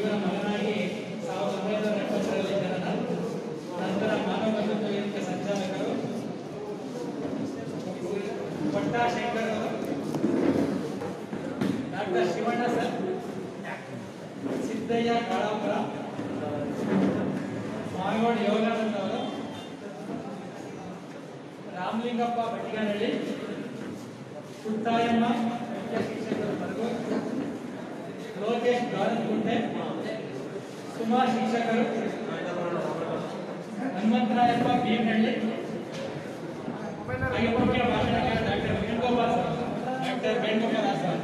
ಇವರ ಮಗನಾಗಿ ಸಾವಿರದ ಒಂಬೈನೂರ ಎಪ್ಪತ್ತರಲ್ಲಿ ಜನನ ನಂತರ ಮಾನವ ಬಂಧುತ್ವ ವೇದಿಕೆ ಸಂಚಾಲಕರು ಪಟ್ಟಾಶೇಖರ್ ಅವರು ಡಾಕ್ಟರ್ ಶಿವಣ್ಣ ಸರ್ ಸಿದ್ದಯ್ಯ ಕಾಳಾಪುರ ಮಾಗೋಡ್ ಯೋಗಾನಂದ ಅವರು ರಾಮಲಿಂಗಪ್ಪ ಬಟ್ಟಿಗಾನಹಳ್ಳಿ ಪುಟ್ಟಾಯಮ್ಮ ಮುಖ್ಯ ಶಿಕ್ಷಕರು ಮರಗು ಲೋಕೇಶ್ ಗಾರನಗುಂಟೆ ಸುಮಾ ಶಿಕ್ಷಕರು ಹನುಮಂತರಾಯಪ್ಪ ಬೀರ್ನಹಳ್ಳಿ ಹಾಗೆ ಮುಖ್ಯ ಭಾಷಣಕಾರ doctor Venugopal sir doctor Venugopal sir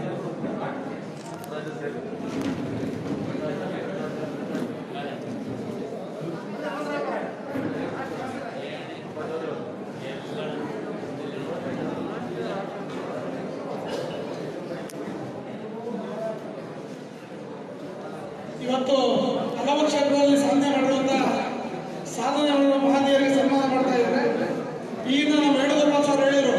ಇವತ್ತು ಹಲವು ಕ್ಷೇತ್ರಗಳಲ್ಲಿ ಸಾಧನೆ ಮಾಡಿರುವಂತಹ ಸಾಧನೆಗಳನ್ನು ಮಹನೀಯರಿಗೆ ಸನ್ಮಾನ ಮಾಡ್ತಾ ಇದ್ದಾರೆ ಈಗ ನಮ್ಮ ವೇಣುಗೋಪಾಲ್ ಸರ್ ಹೇಳಿದರು